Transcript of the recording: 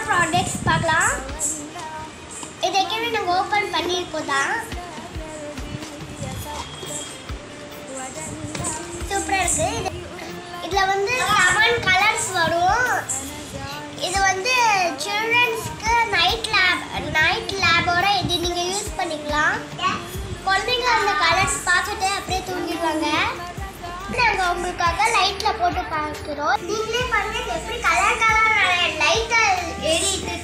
products பார்க்கலாம் இது ஏற்கனவே நாங்கள் ஓப்பன் பண்ணியிருக்கோம் தான் சூப்பராக இருக்குது இது இதில் வந்து செவன் கலர்ஸ் வரும் இது வந்து சில்ட்ரன்ஸ்க்கு நைட் லேப் நைட் லேபோட இது நீங்கள் யூஸ் பண்ணிக்கலாம் குழந்தைங்க அந்த கலர்ஸ் பார்த்துட்டு அப்படியே தூங்கிடுவாங்க நாங்கள் உங்களுக்காக லைட்டில் போட்டு பார்க்குறோம் நீங்களே பாருங்க இது எப்படி கலர் கலர் லைட்டாக எரியுது